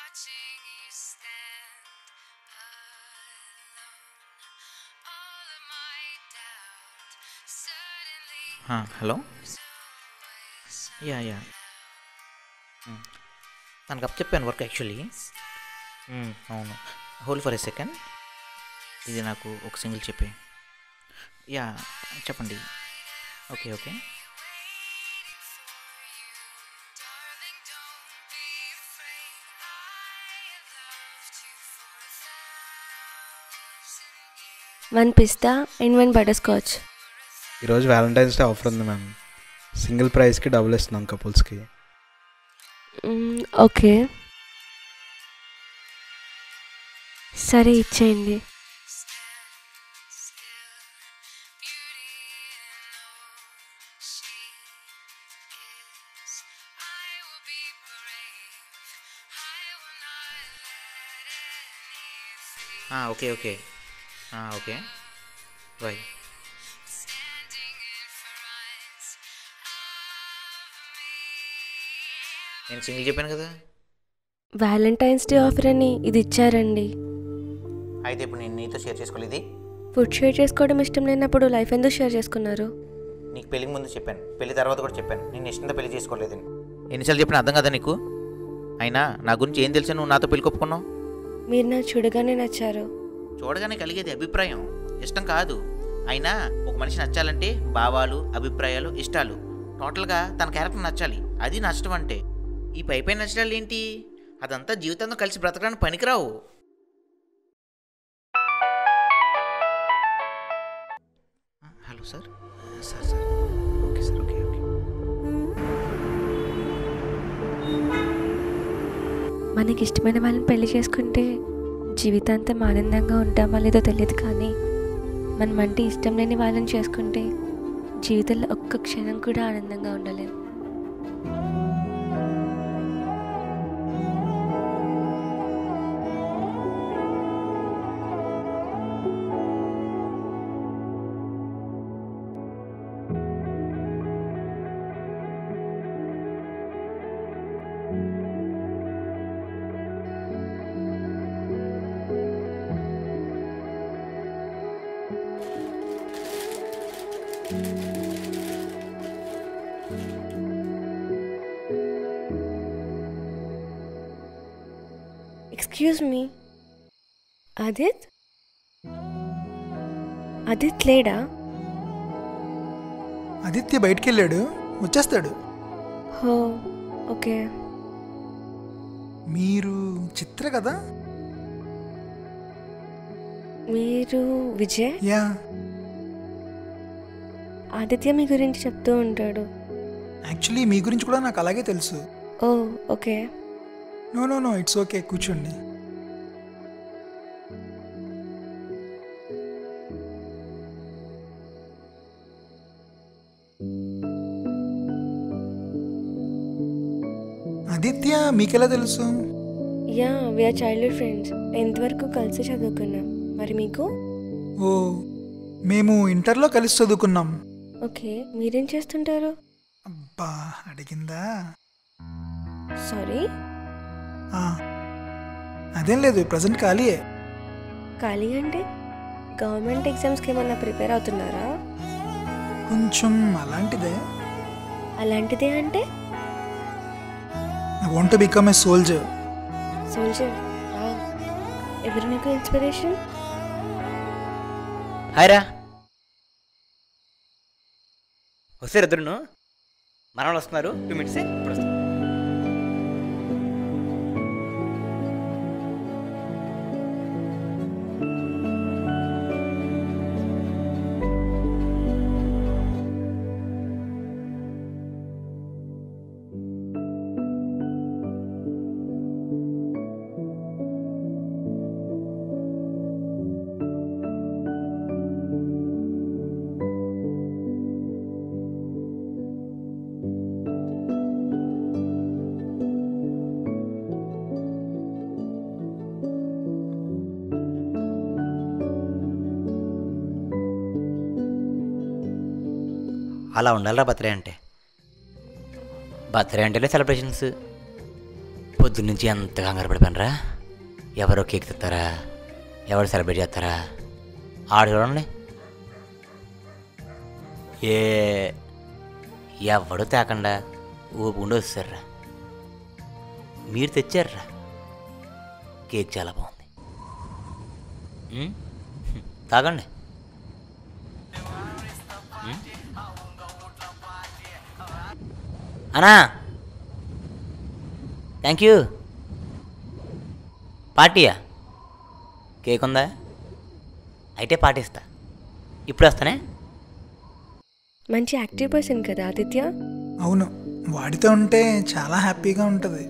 watching you stand alone. All of my doubt suddenly hello goes away. Yeah yeah తనకు అప్ చెప్పాను work actually అవును hold for a second ఇది నాకు ఒక సింగిల్ చెప్పే యా చెప్పండి okay okay Darling, don't be afraid. I have loved you for a thousand years. One pista and one butterscotch ఈరోజు వ్యాలంటైన్స్ డే ఆఫర్ ఉంది మ్యామ్ సింగిల్ ప్రైస్కి double ఇస్తున్నాం కపుల్స్కి ఓకే సరే ఇచ్చేయండి ఓకే ఓకే ఓకే బాయ్ నేను single చెప్పాను కదా వ్యాలంటైన్స్ డే ఆఫర్ అని ఇది ఇచ్చారండి అయితే ఇప్పుడు నేను నీతో షేర్ చేసుకోలేదు ఫుడ్ షేర్ చేసుకోవడం ఇష్టం లేనప్పుడు లైఫ్ ఎందుకు షేర్ చేసుకున్నారు నీకు పెళ్ళికి ముందు చెప్పాను పెళ్లి తర్వాత కూడా చెప్పాను నేను ఇష్టంతో పెళ్లి చేసుకోలేదని ఎన్నిసార్లు చెప్పినా అర్థం కదా నీకు అయినా నా గురించి ఏం తెలుసు నువ్వు నాతో పెళ్లి కొప్పుకున్నావు మీరు నాకు చూడగానే నచ్చారు చూడగానే కలిగేది అభిప్రాయం ఇష్టం కాదు అయినా ఒక మనిషి నచ్చాలంటే భావాలు అభిప్రాయాలు ఇష్టాలు టోటల్గా తన క్యారెక్టర్ నచ్చాలి అది నచ్చడం అంటే ఈ పై పై నచ్చడాలు ఏంటి అదంతా జీవితంతో కలిసి బ్రతకడానికి పనికిరావు hello sir sir sir okay sir okay okay మనకి ఇష్టమైన వాళ్ళని పెళ్లి చేసుకుంటే జీవితాంతం ఆనందంగా ఉంటామా లేదో తెలియదు కానీ మనం అంటే ఇష్టం లేని వాళ్ళని చేసుకుంటే జీవితంలో ఒక్క క్షణం కూడా ఆనందంగా ఉండలేం ఎక్స్క్యూజ్ మీ ఆదిత్ ఆదిత్ లేడా ఆదిత్య బయటికి వెళ్ళాడు వచ్చేస్తాడు హో ఓకే మీరు చిత్ర కదా మీరు విజయ్ యా ఆదిత్య మీ గురించి చెప్తూ ఉంటాడు యాక్చువల్లీ మీ గురించి కూడా నాకు అలాగే తెలుసు oh okay no no no it's okay కూర్చోండి ఆదిత్య మీకెలా తెలుసు yeah we are childhood friends tenth వరకు కలిసి చదువుకున్నాం మరి మీకు ఓ మేము ఇంటర్లో కలిసి చదువుకున్నాం ఓకే మీరేం చేస్తుంటారు అబ్బా అడిగిందా సారీ ఆ, అదేం లేదు ప్రజెంట్ ఖాళీయే ఖాళీ అంటే గవర్నమెంట్ ఎగ్జామ్స్కి ఏమన్నా ప్రిపేర్ అవుతున్నారా కొంచెం అలాంటిదే అలాంటిదే అంటే I want become a soldier soldier ఎవరు మీకు ఇన్స్పిరేషన్ హాయ్ రా వస్తారు ఇద్దరును మనవాళ్ళు వస్తున్నారు టూ మినిట్స్ ఇప్పుడు వస్తారు అలా ఉండాలిరా బర్త్డే అంటే బర్త్డే అంటేనే సెలబ్రేషన్స్ పొద్దున్నుంచి ఎంత కంగారు పడిపోయినరా ఎవరో కేక్ తెస్తారా ఎవరు సెలబ్రేట్ చేస్తారా ఆడు చూడండి ఏ ఎవడు తేకుండా ఊపుకుంటూ వస్తారా మీరు తెచ్చారా కేక్ చాలా బాగుంది ఉమ్, తాగండి ఉమ్. అన్నా థ్యాంక్ యూ పార్టీయా కేక్ ఉందా అయితే పార్టీ ఇస్తా ఇప్పుడు వస్తానే మంచి యాక్టివ్ పర్సన్ కదా ఆదిత్య అవును వాడితో ఉంటే చాలా హ్యాపీగా ఉంటుంది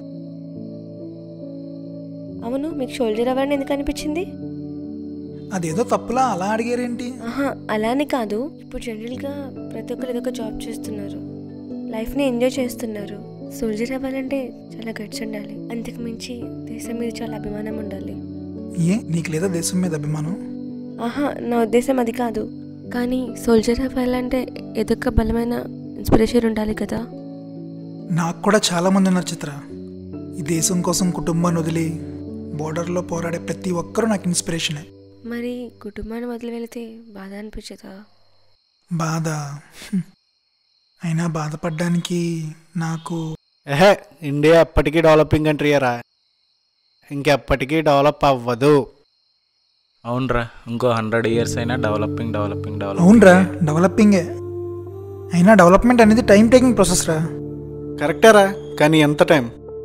అవును మీకు షోల్డర్ అవ్వని ఎందుకు అనిపించింది అదేదో తప్పులా అలా అడిగారేంటి ఆహా అలానే కాదు ఇప్పుడు జనరల్గా ప్రతి ఒక్కరు ఏదో ఒక జాబ్ చేస్తున్నారు లైఫ్ని ఎంజాయ్ చేస్తున్నారు సోల్జర్ అవ్వాలంటే చాలా గట్స్ ఉండాలి అంతకు మించి దేశం మీద చాలా అభిమానం ఉండాలి ఏ నీకు లేదా దేశం మీద అభిమానం ఆహా నా ఉద్దేశం అది కాదు కానీ సోల్జర్ అవ్వాలంటే ఏదో ఒక బలమైన ఇన్స్పిరేషన్ ఉండాలి కదా నాకు కూడా చాలా మంది ఉన్నారు చిత్ర ఈ దేశం కోసం కుటుంబాన్ని వదిలి బోర్డర్లో పోరాడే ప్రతి ఒక్కరూ నాకు ఇన్స్పిరేషనే మరి కుటుంబాన్ని వదిలి వెళితే బాధ అనిపించదా బాధ హ్మ్. అయినా బాధపడడానికి నాకు ఏహే ఇండియా ఎప్పటికీ డెవలపింగ్ కంట్రీయరా ఇంకెప్పటికీ డెవలప్ అవ్వదు అవునరా ఇంకో హండ్రెడ్ ఇయర్స్ అయినా డెవలపింగ్ డెవలపింగ్ అవునరా డెవలపింగ్ డెవలపింగే అయినా డెవలప్మెంట్ అనేది టైం టేకింగ్ ప్రాసెస్ రా కరెక్టేరా కానీ ఎంత టైం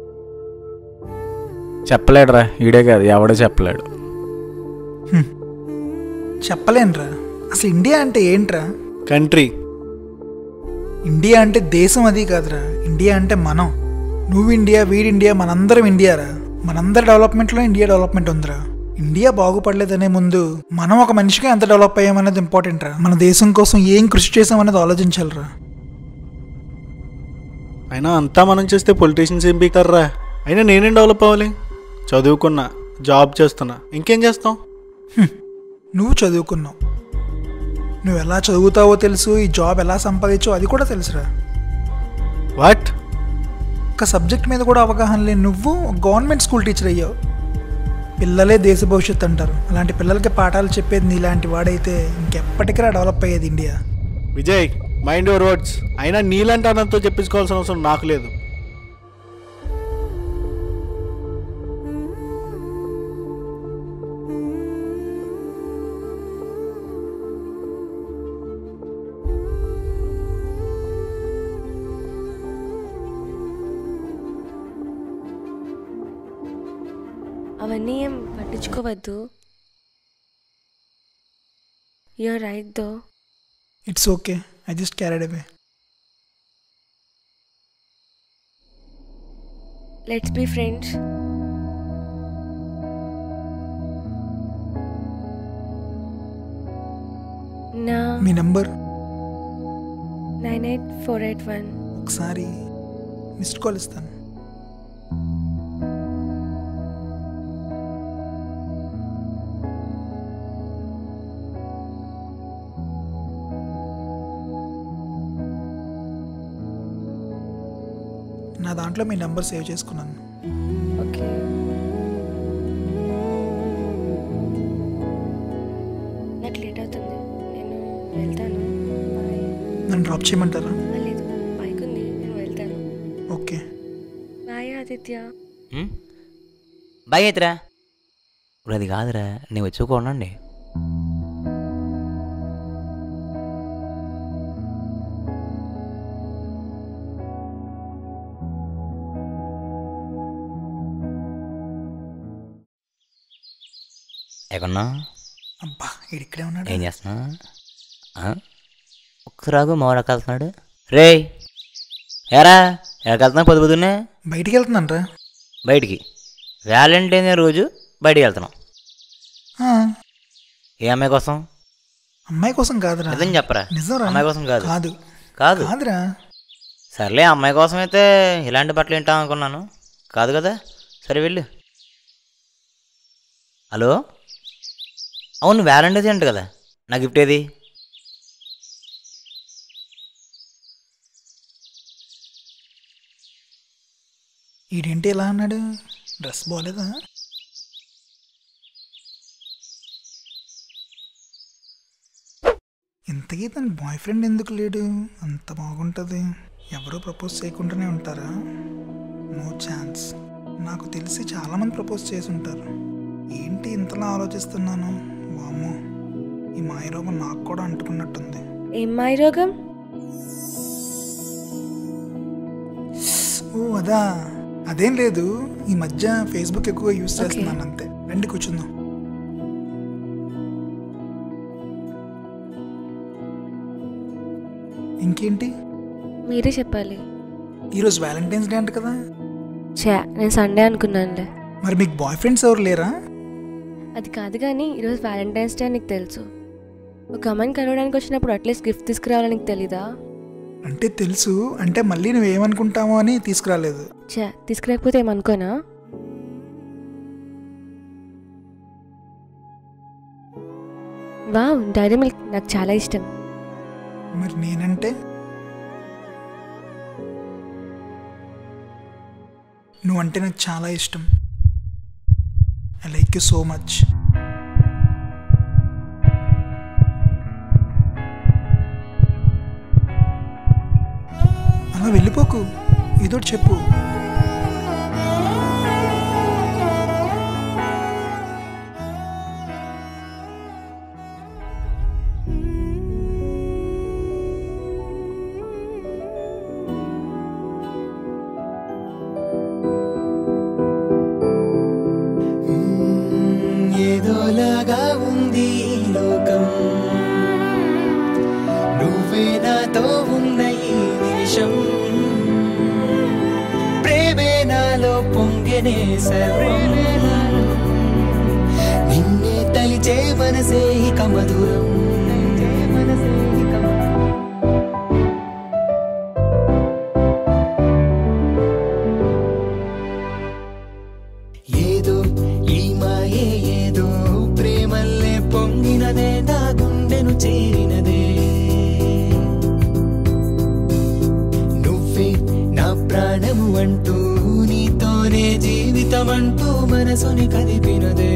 చెప్పలేడురా ఈడే కాదు ఎవడో చెప్పలేడు చెప్పలేనురా అసలు ఇండియా అంటే ఏంట్రా కంట్రీ ఇండియా అంటే దేశం అది కాదురా ఇండియా అంటే మనం నువ్వు ఇండియా వీడి ఇండియా మనందరం ఇండియారా మనందరి డెవలప్మెంట్లో ఇండియా డెవలప్మెంట్ ఉందిరా ఇండియా బాగుపడలేదనే ముందు మనం ఒక మనిషిగా ఎంత డెవలప్ అయ్యామనేది ఇంపార్టెంట్ రా మన దేశం కోసం ఏం కృషి చేసామనేది ఆలోచించాలిరా అయినా అంతా మనం చేస్తే పొలిటీషియన్స్ ఏం పీకారా అయినా నేనేం డెవలప్ అవ్వాలి చదువుకున్నా జాబ్ చేస్తున్నా ఇంకేం చేస్తాం నువ్వు చదువుకున్నావు నువ్వు ఎలా చదువుతావో తెలుసు ఈ జాబ్ ఎలా సంపాదించో అది కూడా తెలుసురా వాట్ ఒక్క సబ్జెక్ట్ మీద కూడా అవగాహన లేని నువ్వు ఒక గవర్నమెంట్ స్కూల్ టీచర్ అయ్యావు పిల్లలే దేశ భవిష్యత్తు అంటారు అలాంటి పిల్లలకి పాఠాలు చెప్పేది నీలాంటి వాడైతే ఇంకెప్పటికీ డెవలప్ అయ్యేది India Vijay mind your words అయినా నీలాంటి అనంతో చెప్పించుకోవాల్సిన అవసరం నాకు లేదు అవన్నీ ఏం పట్టించుకోవద్దు you're right though it's okay I just carried away let's be friends నా మీ number nine eight four eight one ఒకసారి మిస్డ్ కాల్ ఇస్తాను నా దాంట్లో మీ నెంబర్ సేవ్ చేసుకున్నాను ఓకే నాకు లేట్ అవుతుంది నేను వెళ్తాను బాయ్ నన్ను డ్రాప్ చేయమంటారా లేదు బైక్ ఉంది నేను వెళ్తాను okay bye Aditya um? Bye అయితేరా ఇప్పుడు అది కాదురా నేను వచ్చుకోనండి ఎక్కడున్నా అబ్బా ఇక్కడే ఉన్నాడు ఏం చేస్తున్నా ఆ? ఒక్కసారి రాగు మావాడు వెళ్తున్నాడు రే ఏరా ఎక్కడికి వెళ్తున్నా పొద్దు పొద్దున్నే బయటికి వెళ్తున్నాను రా బయటికి వ్యాలంటైన్ డే రోజు బయటికి వెళ్తున్నాం ఏ అమ్మాయి కోసం అమ్మాయి కోసం కాదురా నిజం చెప్పరా నిజంరా అమ్మాయి కోసం కాదు కాదు కాదు కాదురా సర్లే అమ్మాయి కోసం అయితే ఇలాంటి బట్టలు వింటాం అనుకున్నాను కాదు కదా సరే వెళ్ళు హలో అవును వ్యాలంటైన్స్ అంట కదా నా గిఫ్ట్ ఏది ఈడేంటి ఎలా అన్నాడు డ్రెస్ బాగాలేదా ఇంతకీ తన బాయ్ ఫ్రెండ్ ఎందుకు లేడు అంత బాగుంటుంది ఎవరూ ప్రపోజ్ చేయకుండానే ఉంటారా నో ఛాన్స్ నాకు తెలిసి చాలామంది ప్రపోజ్ చేసి ఉంటారు ఏంటి ఇంతలా ఆలోచిస్తున్నాను వామ్మో ఈ మాయరోగం నాకు కూడా అంటుకున్నట్టుంది ఏం మాయ రోగం ఓ అదా అదేం లేదు ఈ మధ్య ఫేస్బుక్ ఎక్కువ యూస్ చేస్తున్నాను అంతే రండి కూర్చుందాం ఇంకేంటి మీరే చెప్పాలి ఈరోజు వ్యాలంటైన్స్ డే అంట కదా చా నేను సండే అనుకున్నానులే మరి మీకు బాయ్ ఫ్రెండ్స్ ఎవరు లేరా అది కాదు కానీ ఈరోజు వ్యాలంటైన్స్ డే అని నీకు తెలుసు ఒక అమ్మాయిని కలవడానికి వచ్చినప్పుడు అట్లీస్ట్ గిఫ్ట్ తీసుకురావాలని నీకు తెలీదా అంటే తెలుసు అంటే మళ్ళీ నువ్వేమనుకుంటామో అని తీసుకురాలేదు చా తీసుకురాకపోతే ఏమనుకోనా వావ్ డైరీ మిల్క్ నాకు చాలా ఇష్టం మరి నేనంటే నువ్వంటే నాకు చాలా ఇష్టం I like you so much అలా వెళ్ళిపోకు ఏదో ఒకటి చెప్పు ఏదోలాగా ఉంది ఈ లోకం నువ్వే నాతో ఉన్న ఈ నిమిషం ప్రేమే నాలో పొంగెనే సర్వం నిన్నే తలిచే మనసే ఇక మధురం ఏదో ఈ మాయే ఏదో ప్రేమల్లే పొంగినదే నా గుండెను చేరినదే నువ్వే నా ప్రాణము అంటూ నీతోనే జీవితం అంటూ మనసుని కదిపినదే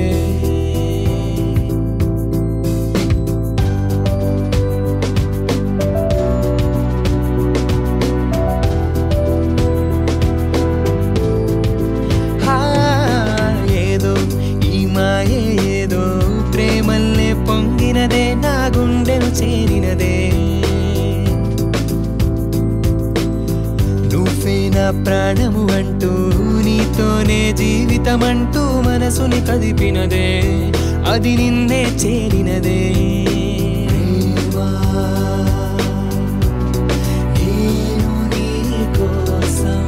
హా, ఏదో ఈ మాయే ఏదో ప్రేమల్లే పొంగినదే నా గుండెను చేరినదే నువ్వే నా ప్రాణము అంటూ నీతోనే జీవితం అంటూ మనసుని కదిపినదే అది నిన్నే చేరినదే ప్రేమా, నేను నీ కోసం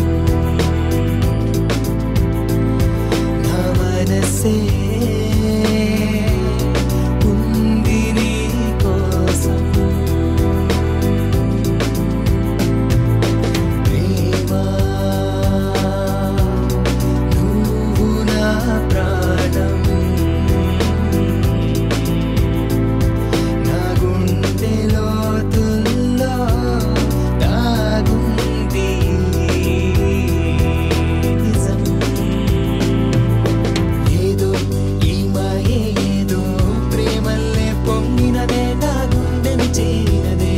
నా మనసే ఉంది నీ కోసం ప్రేమా నువ్వు నా ప్రాణం నా గుండె లోతుల్లో దాగుంది నిజం ఏదో ఈ మాయే ఏదో ప్రేమల్లే పొంగినదే నా గుండెను చేరినదే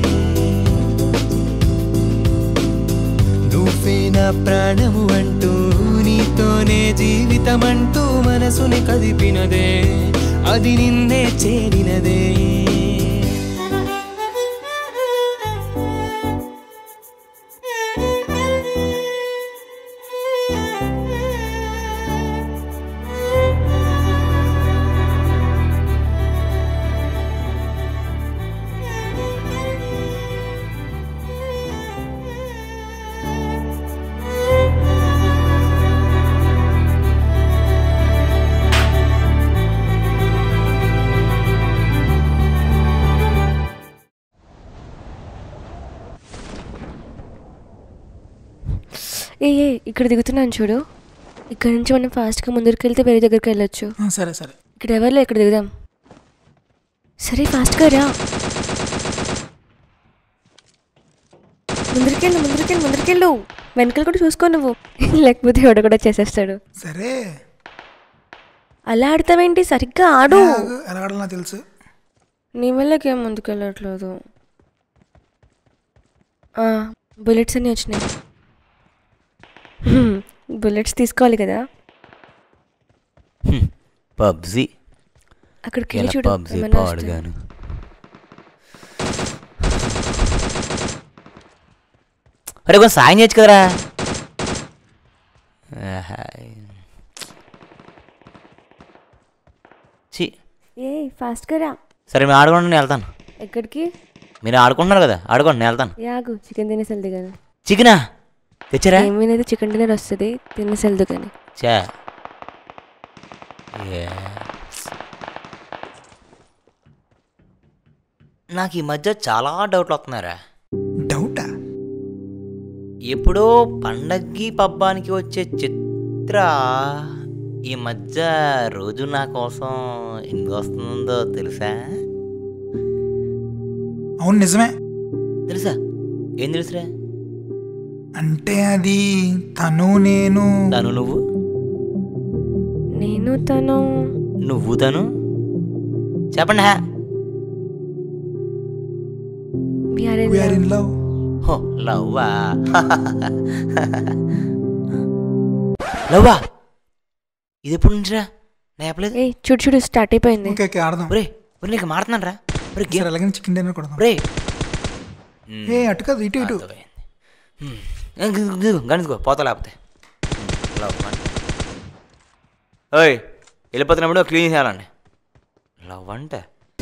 నువ్వే నా ప్రాణము అంటూ నీతోనే జీవితం అంటూ మనసుని కదిపినదే అది నిన్నే చేరినదే ఏ ఏ ఇక్కడ దిగుతున్నాను చూడు ఇక్కడ నుంచి మనం ఫాస్ట్గా ముందరికి వెళ్తే వేరే దగ్గరికి వెళ్ళొచ్చు ఆ, సరే సరే ఇక్కడ ఎవరిలో ఇక్కడ దిగుదాం సరే ఫాస్ట్గా రా ముందరికెళ్ళు ముందరికెళ్ళు ముందరికెళ్ళు వెనకలు కూడా చూసుకో నువ్వు లేకపోతే ఎవడ కూడా చేసేస్తాడు సరే అలా ఆడతావేంటి సరిగ్గా ఆడు ఆగు, ఎలా ఆడాలో తెలుసు నీ వల్లకేం ముందుకెళ్ళట్లేదు ఆ, బుల్లెట్స్ అన్నీ వచ్చినాయి హ్మ్, బుల్లెట్స్ తీసుకోవాలి కదా పబ్జి అక్కడికి వెళ్ళి ఇలా చూడు పబ్జి ఏమన్నా వస్తాయి. పాడుగాను అరే కొంచెం సాయం చేయొచ్చు కదరా ఆహా. ఛీ ఏ ఫాస్ట్గా రా సరే మీరు ఆడుకోండి నేను వెళ్తాను ఎక్కడికి మీరు ఆడుకుంటున్నారు కదా ఆడుకోండి నేను వెళ్తాను యాగు చికెన్ తినేసి వెళ్దు కానీ చికెనా తెచ్చారా ఏమైనా చికెన్ డిన్నర్ వస్తుంది తినేసి వెళ్దు కానీ చా ఏ. నాకు ఈ మధ్య చాలా డౌట్లు వస్తున్నారా డౌటా ఎప్పుడో పండక్కి పబ్బానికి వచ్చే చిత్ర ఈ మధ్య రోజు నా కోసం ఎందుకు వస్తుందో తెలుసా అవును నిజమే తెలుసా ఏం తెలుసురా అంటే అది తను నేను తను నువ్వు నేను తను నువ్వు తను చెప్పండి హా we are in we are love. In love హో లవ్వా లవ్వా ఇది ఎప్పుడు నుంచిరా నేను చెప్పలేదు ఏయ్ చూడు చూడు స్టార్ట్ అయిపోయింది ఓకే ఓకే ఆడదాం ఒరే ఒరే నీకు మాడుతున్నాను రా ఒరే సరే గేమ్ అలాగే చికెన్ డిన్నర్ కొడదాం ఒరే ఏ అటు కాదు ఇటు ఇటు గణితుకో పోతా లేకపోతే లవ్ అంటే ఓయ్ వెళ్ళిపోతున్నప్పుడు క్లీన్ చేయాలండి లవ్ అంటే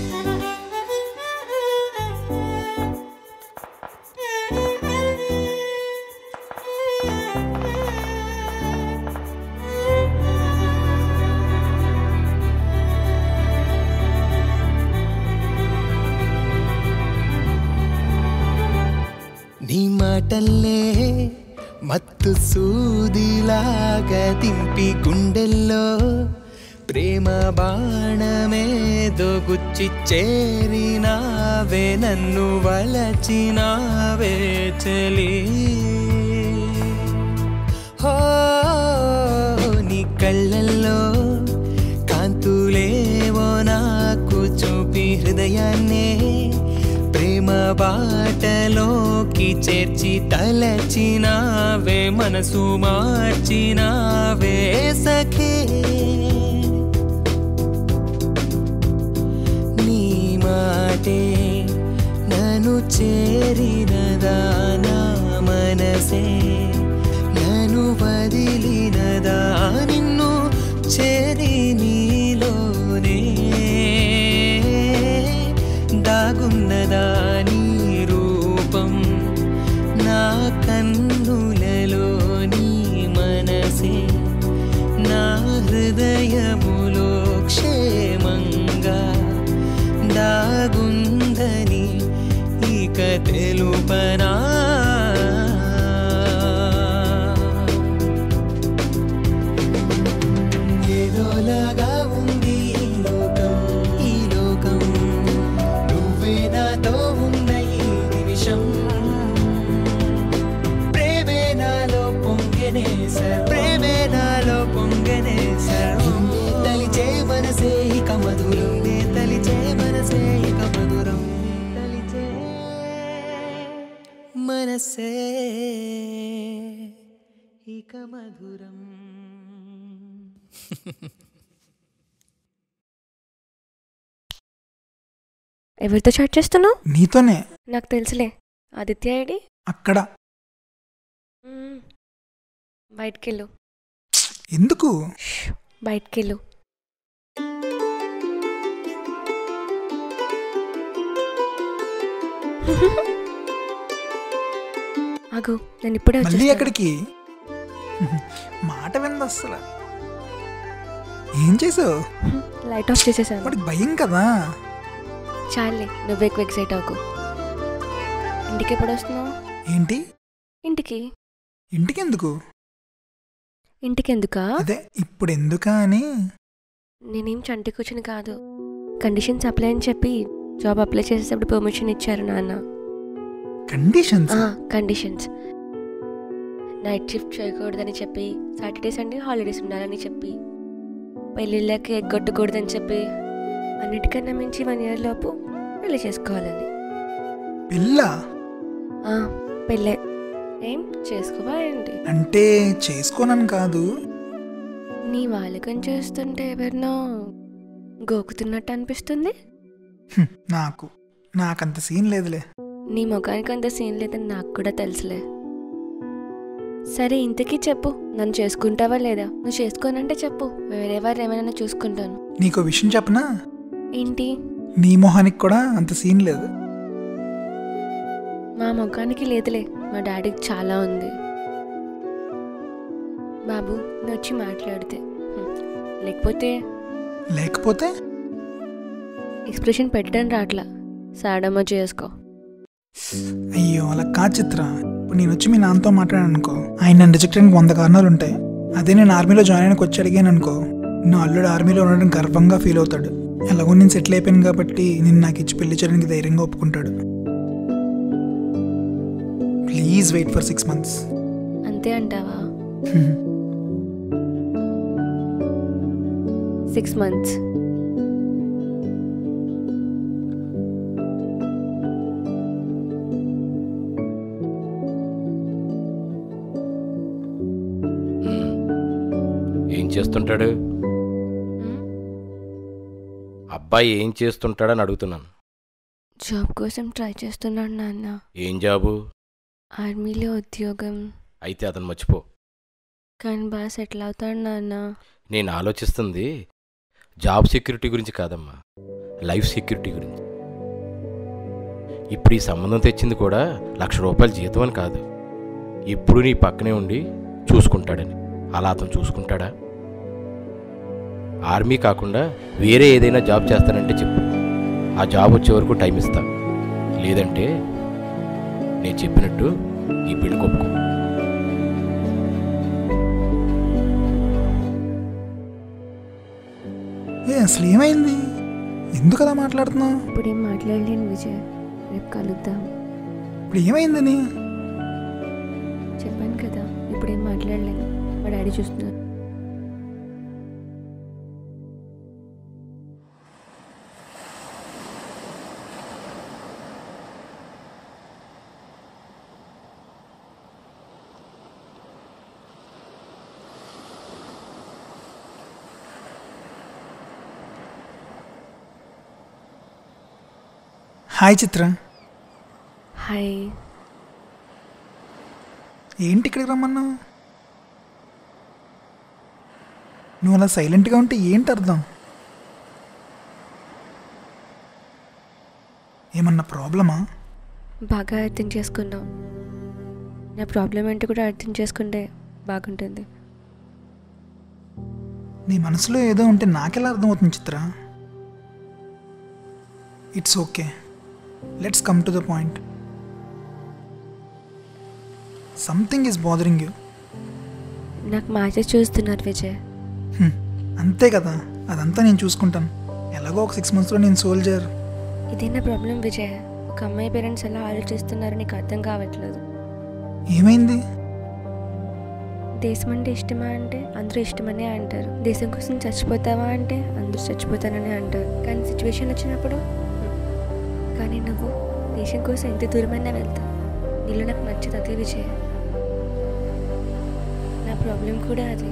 నీ మాటల్లే మత్తు సూదిలాగా దింపి గుండెల్లో ప్రేమ బాణమేదో గుచ్చి చేరినావే నన్ను వలచినావే చలి హో నీ కళ్ళల్లో కాంతులేవో నాకు చూపి హృదయాన్నే ప్రేమ బాటలోకి చేర్చి తలచినావే మనసు మార్చినావే సఖే నీ మాటే నన్ను చేరినదా నా మనసే నన్ను వదిలినదా నిన్ను చేరి నీలోనే దాగున్నదా నీ రూపం నా కన్నులలో నీ మనసే నా హృదయములో క్షేమంగా దాగుందని ఇక తెలుపనా ఏదోలాగా ఉంది ఈ లోకం ఈ లోకం నువ్వే నాతో ఉన్న ఈ నిమిషం ప్రేమే నాలో పొంగనే సర్ ప్రేమే నాలో పొంగనే సర్వం తలిచే మనసే ఇక మధురం నే తలిచే మనసే ఇక మధురం తలిచే మనసే ఇక మధురం ఎవరితో చాట్ చేస్తున్నావు నీతోనే నాకు తెలుసులే ఆదిత్య ఐడి అక్కడ బయటికెళ్ళు ఎందుకు బయటికెళ్ళు ఆగు నేను ఇప్పుడే మళ్ళీ వచ్చేస్తాను. ఎక్కడికి మాట వింది అస్సలు ఏం చేసావు లైట్ ఆఫ్ చేసేసాను వాడికి భయం కదా చాలే నువ్వు ఎక్కువ ఎక్సైట్ అవ్వకు ఇంటికి ఎప్పుడు వస్తున్నావు ఏంటి ఇంటికి ఇంటికి ఎందుకు ఇంటికి ఎందుకా అదే ఇప్పుడు ఎందుకా అని నేనేం చంటి కూర్చుని కాదు కండిషన్స్ అప్లై అని చెప్పి జాబ్ అప్లై చేసేటప్పుడు పర్మిషన్ ఇచ్చారు నాన్న కండిషన్స్ కండిషన్స్ నైట్ షిఫ్ట్ చేయకూడదని చెప్పి సాటర్డే సండే హాలిడేస్ ఉండాలని చెప్పి పెళ్ళిళ్ళకి ఎగ్గొట్టకూడదని చెప్పి అన్నిటికన్నా మించి వన్ ఇయర్ లోపు పెళ్లి చేసుకోవాలని పిల్ల ఆ, పెళ్ళే ఏం చేసుకోవా ఏంటి అంటే చేసుకోనని కాదు నీ వాళ్ళకం చేస్తుంటే ఎవరినో గోకుతున్నట్టు అనిపిస్తుంది హ్మ్, నాకు నాకంత సీన్ లేదులే నీ ముఖానికి అంత సీన్ లేదని నాకు కూడా తెలుసులే సరే ఇంతకీ చెప్పు నన్ను చేసుకుంటావా లేదా నువ్వు చేసుకోనంటే చెప్పు వేరే వారు ఏమైనా చూసుకుంటాను నీకో విషయం చెప్పనా ఏంటి నీ మొహానికి కూడా అంత సీన్ లేదు మా ముఖానికి లేదులే మా డాడీకి చాలా ఉంది బాబు నువ్వు వచ్చి మాట్లాడితే హ్మ్. లేకపోతే లేకపోతే ఎక్స్ప్రెషన్ పెట్టడం రాట్లా సాడమ్మ చేసుకో అయ్యో అలా కా చిత్ర ఇప్పుడు నేను వచ్చి మీ నాన్నతో మాట్లాడాను అనుకో ఆయన నన్ను రిజెక్ట్ చేయడానికి వంద కారణాలు ఉంటాయి అదే నేను ఆర్మీలో జాయిన్ అయినకి వచ్చి అడిగాను అనుకో నా అల్లుడు ఆర్మీలో ఉండడం గర్వంగా ఫీల్ అవుతాడు ఎలాగో నేను సెటిల్ అయిపోయాను కాబట్టి నేను నాకు ఇచ్చి పెళ్లి చేయడానికి ధైర్యంగా ఒప్పుకుంటాడు please wait for six months అంతే అంటావా సిక్స్ మంత్స్ ఏం చేస్తుంటాడు అబ్బాయి ఏం చేస్తుంటాడని అడుగుతున్నాను జాబ్ కోసం ట్రై చేస్తున్నాడు నాన్న ఏం జాబు ఆర్మీలో ఉద్యోగం అయితే అతను మర్చిపో కానీ బాగా సెటిల్ అవుతాడు నాన్న నేను ఆలోచిస్తుంది జాబ్ సెక్యూరిటీ గురించి కాదమ్మా లైఫ్ సెక్యూరిటీ గురించి ఇప్పుడు ఈ సంబంధం తెచ్చింది కూడా లక్ష రూపాయల జీతం అని కాదు ఇప్పుడు నీ పక్కనే ఉండి చూసుకుంటాడని అలా అతను చూసుకుంటాడా ఆర్మీ కాకుండా వేరే ఏదైనా జాబ్ చేస్తానంటే చెప్పు ఆ జాబ్ వచ్చే వరకు టైం ఇస్తా లేదంటే నేను చెప్పినట్టు ఈ పెళ్లి కొప్పుకో ఏ అసలు ఏమైంది ఎందుకు అలా మాట్లాడుతున్నావు ఇప్పుడు ఏం మాట్లాడలేను విజయ్ రేపు కలుద్దాం ఇప్పుడు ఏమైందని చెప్పాను కదా ఇప్పుడు ఏం మాట్లాడలేను మా డాడీ చూస్తున్నారు హాయ్ చిత్ర హాయ్ ఏంటి ఇక్కడికి రమ్మన్నావు నువ్వు అలా సైలెంట్గా ఉంటే ఏంటి అర్థం ఏమన్నా ప్రాబ్లమా బాగా అర్థం చేసుకున్నాం నా ప్రాబ్లం ఏంటో కూడా అర్థం చేసుకుంటే బాగుంటుంది నీ మనసులో ఏదో ఉంటే నాకెలా అర్థమవుతుంది Chitra it's okay let's come to the point something is bothering you నాకు మ్యాచెస్ చూస్తున్నారు విజయ్ అంతే కదా అదంతా నేను చూసుకుంటాను ఎలాగో ఒక సిక్స్ మంత్స్లో నేను సోల్జర్ ఇదే నా ప్రాబ్లం విజయ్ ఒక అమ్మాయి పేరెంట్స్ ఎలా ఆలోచిస్తున్నారో నీకు అర్థం కావట్లేదు ఏమైంది దేశం అంటే ఇష్టమా అంటే అందరూ ఇష్టమనే అంటారు దేశం కోసం చచ్చిపోతావా అంటే అందరూ చచ్చిపోతానని అంటారు కానీ సిచ్యువేషన్ వచ్చినప్పుడు హ్మ్. కానీ నువ్వు దేశం కోసం ఎంత దూరమైనా వెళ్తావు నీళ్ళు నాకు నచ్చదు అదే విజయ్ నా ప్రాబ్లం కూడా అదే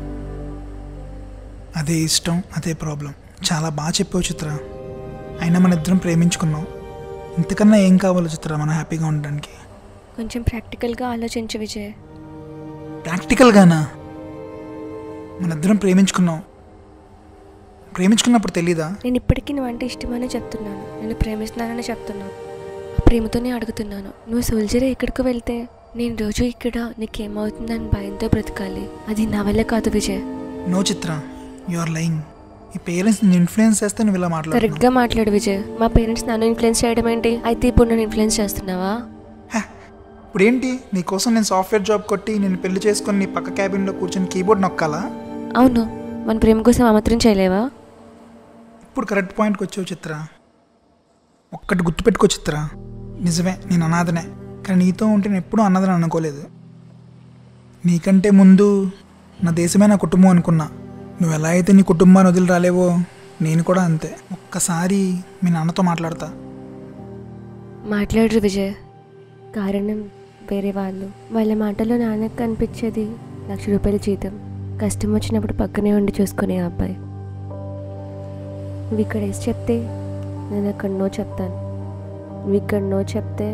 అదే ఇష్టం అదే ప్రాబ్లం చాలా బాగా చెప్పావు చిత్ర అయినా మన ఇద్దరం ప్రేమించుకున్నాం ఇంతకన్నా ఏం కావాలో చిత్ర మనం హ్యాపీగా ఉండడానికి కొంచెం ప్రాక్టికల్గా ఆలోచించు విజయ్ ప్రాక్టికల్గానా మన ఇద్దరం ప్రేమించుకున్నాం ప్రేమించుకున్నప్పుడు తెలీదా నేను ఇప్పటికీ నువ్వంటే ఇష్టమని చెప్తున్నాను నేను ప్రేమిస్తున్నానని చెప్తున్నాను ఆ ప్రేమతోనే అడుగుతున్నాను నువ్వు సోల్జరే ఎక్కడికి వెళ్తే నేను రోజు ఇక్కడ నీకేమవుతుందని భయంతో బ్రతకాలి అది నా వల్ల కాదు Vijay no Chitra you are lying ఈ పేరెంట్స్ నిన్ను ఇన్ఫ్లుయెన్స్ చేస్తే నువ్వు ఇలా మాట్లాడుతున్నావు కరెక్ట్గా మాట్లాడు విజయ్ మా పేరెంట్స్ నన్ను ఇన్ఫ్లుయెన్స్ చేయడం ఏంటి అయితే ఇప్పుడు నన్ను ఇన్ఫ్లుయెన్స్ చేస్తున్నావా ఇప్పుడు ఏంటి నీకోసం నేను సాఫ్ట్వేర్ జాబ్ కొట్టి నేను పెళ్లి చేసుకొని నీ పక్క క్యాబిన్లో కూర్చొని కీబోర్డ్ నొక్కాలా అవును మన ప్రేమ కోసం ఆమత్రం చేయలేవా ఇప్పుడు కరెక్ట్ పాయింట్కి వచ్చావు చిత్ర ఒక్కటి గుర్తుపెట్టుకో చిత్ర నిజమే నేను అనాథనే కానీ నీతో ఉంటే నేను ఎప్పుడూ అన్నదని అనుకోలేదు నీకంటే ముందు నా దేశమే నా కుటుంబం అనుకున్నా నువ్వు ఎలా అయితే నీ కుటుంబాన్ని వదిలి రాలేవో నేను కూడా అంతే ఒక్కసారి మీ నాన్నతో మాట్లాడతా మాట్లాడరు విజయ్ కారణం వేరే వాళ్ళు వాళ్ళ మాటల్లో నాన్నకు కనిపించేది లక్ష రూపాయల జీతం కష్టం వచ్చినప్పుడు పక్కనే ఉండి చూసుకునే అబ్బాయి నువ్వు ఇక్కడ వేసి చెప్తే నేను అక్కడ నో చెప్తాను నువ్వు ఇక్కడ నో చెప్తే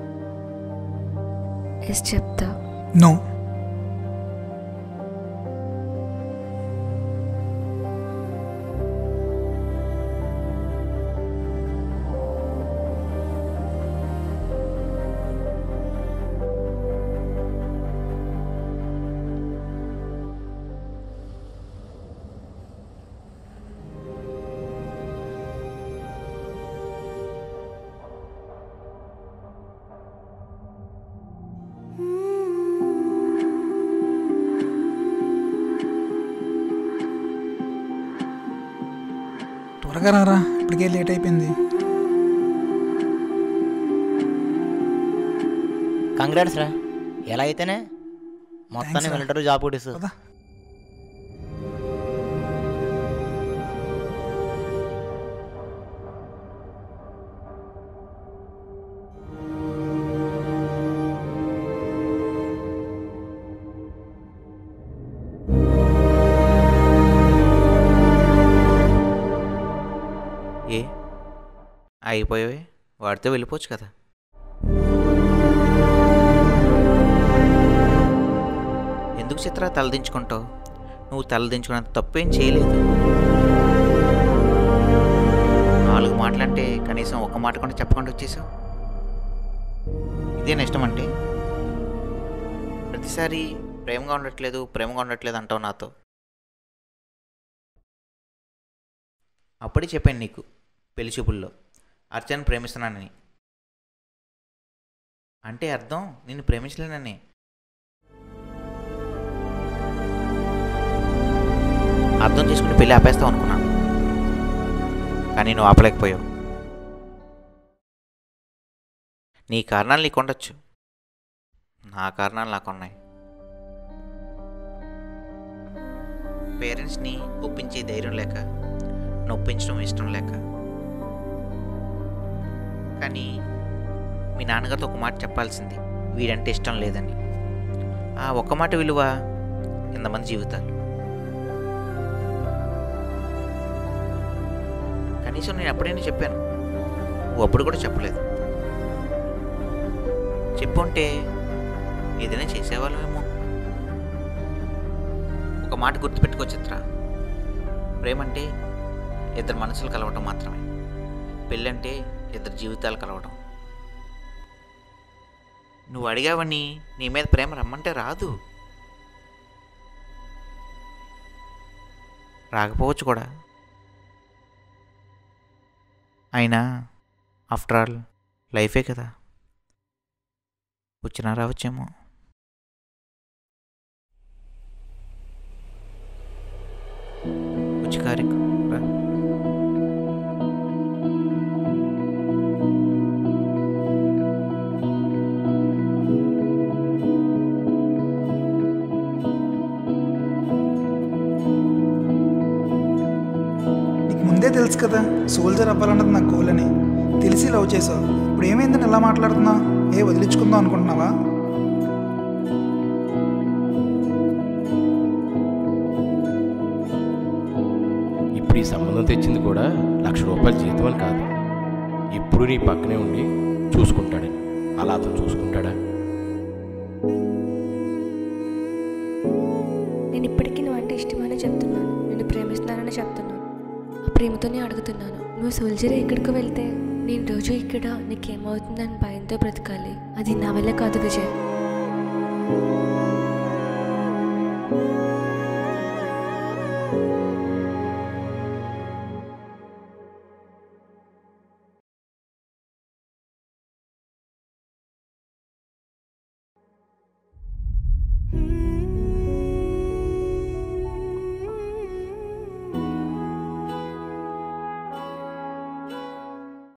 ఎస్ చెప్తా నో త్వరగా రారా ఇప్పటికే లేట్ అయిపోయింది కంగ్రాట్స్ రా ఎలా అయితేనే మొత్తాన్ని Thanks రా. మిలిటరీ జాబ్ కొట్టేసు పద. ఏ అయిపోయావే వాడితో వెళ్ళిపోవచ్చు కదా ఎందుకు చిత్ర తలదించుకుంటావు నువ్వు తలదించుకున్నంత తప్పేం చేయలేదు నాలుగు మాటలంటే కనీసం ఒక మాట కూడా చెప్పకుండా వచ్చేసావు ఇదేనా ఇష్టం అంటే ప్రతిసారి ప్రేమగా ఉండట్లేదు ప్రేమగా ఉండట్లేదు అంటావు నాతో అప్పుడే చెప్పాను నీకు పెళ్లి చూపుల్లో అర్చన ప్రేమిస్తున్నానని అంటే అర్థం నిన్ను ప్రేమించలేనని అర్థం చేసుకుని పెళ్ళి ఆపేస్తావు అనుకున్నాను కానీ నువ్వు ఆపలేకపోయావు నీ కారణాలు నీకు ఉండొచ్చు నా కారణాలు నాకు ఉన్నాయి పేరెంట్స్ని ఒప్పించే ధైర్యం లేక నొప్పించడం ఇష్టం లేక కానీ మీ నాన్నగారితో ఒక మాట చెప్పాల్సింది వీడంటే ఇష్టం లేదని ఆ ఒక్క మాట విలువ ఇంతమంది జీవితాలు కనీసం నేను అప్పుడైనా చెప్పాను నువ్వు అప్పుడు కూడా చెప్పలేదు చెప్పుంటే ఏదైనా చేసేవాళ్ళమేమో ఒక మాట గుర్తుపెట్టుకో చిత్ర ప్రేమంటే ఇద్దరు మనసులు కలవటం మాత్రమే పెళ్ళంటే ఇద్దరు జీవితాలు కలవటం నువ్వు అడిగావని నీ మీద ప్రేమ రమ్మంటే రాదు రాకపోవచ్చు కూడా అయినా ఆఫ్టర్ ఆల్ లైఫే కదా వచ్చినా రావచ్చేమో వచ్చి కారిక్ రా నీకు ముందే తెలుసు కదా సోల్జర్ అవ్వాలన్నది నా గోల్ అని తెలిసి లవ్ చేసావు ఇప్పుడు ఏమైందని ఎలా మాట్లాడుతున్నావు ఏ వదిలించుకుందాం అనుకుంటున్నావా ఇప్పుడు ఈ సంబంధం తెచ్చింది కూడా లక్ష రూపాయల జీతం అని కాదు ఇప్పుడు నీ పక్కనే ఉండి చూసుకుంటాడని అలా అతను చూసుకుంటాడా నేను ఇప్పటికీ నువ్వు అంటే ఇష్టమని చెప్తున్నాను నేను ప్రేమిస్తున్నానని చెప్తున్నాను ఆ ప్రేమతోనే అడుగుతున్నాను నువ్వు సోల్జర్ ఎక్కడికి వెళ్తే నేను రోజు ఇక్కడ నీకేమవుతుందని భయంతో బ్రతకాలి అది నా వల్ల కాదు విజయ్